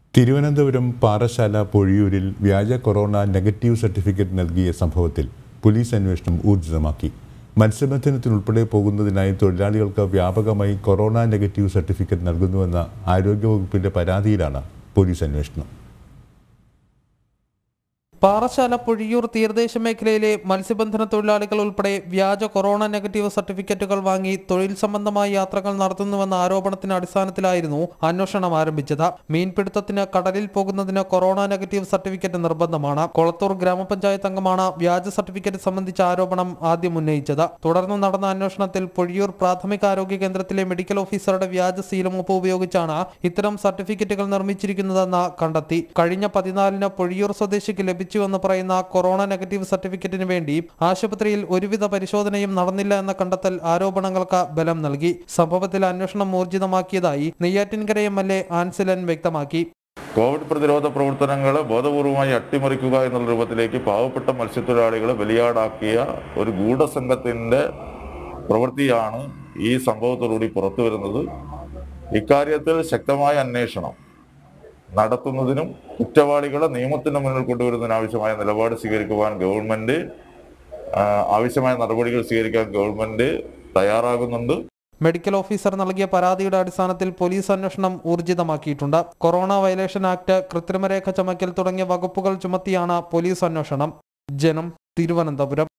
തിരുവനന്തപുരം പാറശാല പൊഴിയൂരിൽ വ്യാജ corona negative certificate നൽകിയ സംഭവത്തിൽ പോലീസ് അന്വേഷണം ഊർജിതമാക്കി മത്സ്യബന്ധനത്തിനുൾപ്പെടെ പോകുന്നതിനായി തൊഴിലാളികൾക്ക് വ്യാപകമായി കൊറോണ നെഗറ്റീവ് സർട്ടിഫിക്കറ്റ് നൽകുന്നുവെന്ന ആരോഗ്യവകുപ്പിന്റെ പരാതിയിലാണ് പോലീസ് അന്വേഷണം പാറശാല പൊഴിയൂർ തീരദേശ മേഖലയിലെ മത്സ്യബന്ധന തൊഴിലാളികൾ ഉൾപ്പെടെ വ്യാജ കൊറോണ നെഗറ്റീവ് സർട്ടിഫിക്കറ്റുകൾ വാങ്ങി തൊഴിൽ സംബന്ധമായ യാത്രകൾ നടത്തുന്നുവെന്ന ആരോപണത്തിന്റെ അടിസ്ഥാനത്തിലായിരുന്നു അന്വേഷണം ആരംഭിച്ചത് മീൻപിടുത്തത്തിന് കടലിൽ പോകുന്നതിന് കൊറോണ നെഗറ്റീവ് സർട്ടിഫിക്കറ്റ് നിർബന്ധമാണ് കൊളത്തൂർ ഗ്രാമപഞ്ചായത്ത് അംഗമാണ് വ്യാജ സർട്ടിഫിക്കറ്റ് സംബന്ധിച്ച ആരോപണം ആദ്യം ഉന്നയിച്ചത് തുടർന്ന് നടന്ന അന്വേഷണത്തിൽ പൊഴിയൂർ പ്രാഥമിക ആരോഗ്യ കേന്ദ്രത്തിലെ മെഡിക്കൽ ഓഫീസറുടെ വ്യാജ സീലമൊപ്പ് ഉപയോഗിച്ചാണ് ഇത്തരം സർട്ടിഫിക്കറ്റുകൾ നിർമ്മിച്ചിരിക്കുന്നതെന്ന് കണ്ടെത്തി കഴിഞ്ഞ പതിനാലിന് പൊഴിയൂർ സ്വദേശിക്ക് ലഭിച്ചുവെന്ന് പറയുന്ന കൊറോണ നെഗറ്റീവ് സർട്ടിഫിക്കറ്റിന് വേണ്ടി ആശുപത്രിയിൽ ഒരുവിധ പരിശോധനയും നടന്നില്ല എന്ന കണ്ടെത്തൽ ആരോപണങ്ങൾക്ക് ബലം നൽകി സംഭവത്തിൽ അന്വേഷണം ഊർജിതമാക്കിയതായി Neyyattinkara M L A Ansalan വ്യക്തമാക്കി കോവിഡ് പ്രതിരോധ പ്രവർത്തനങ്ങൾ ബോധപൂർവമായി അട്ടിമറിക്കുക എന്നുള്ള രൂപത്തിലേക്ക് പാവപ്പെട്ട മത്സ്യത്തൊഴിലാളികളെ ബലിയാടാക്കിയ ഒരു ഗൂഢസംഘത്തിൻ്റെ പ്രവൃത്തിയാണ് ഈ സംഭവത്തോടുകൂടി പുറത്തു വരുന്നത് ഇക്കാര്യത്തിൽ ശക്തമായ അന്വേഷണം നടത്തുന്നതിനും കുറ്റവാളികളെ നിയമത്തിന് മുന്നിൽ കൊണ്ടുവരുന്നതിന് ആവശ്യമായ നിലപാട് സ്വീകരിക്കുവാൻ ഗവൺമെന്റ് ആ, ആവശ്യമായ നടപടികൾ സ്വീകരിക്കാൻ ഗവൺമെന്റ് തയ്യാറാകുന്നുണ്ട് മെഡിക്കൽ ഓഫീസർ നൽകിയ പരാതിയുടെ അടിസ്ഥാനത്തിൽ പോലീസ് അന്വേഷണം ഊർജിതമാക്കിയിട്ടുണ്ട് കൊറോണ വയലേഷൻ ആക്ട് കൃത്രിമരേഖ ചമയ്ക്കൽ തുടങ്ങിയ വകുപ്പുകൾ ചുമത്തിയാണ് പോലീസ് അന്വേഷണം ജനം തിരുവനന്തപുരം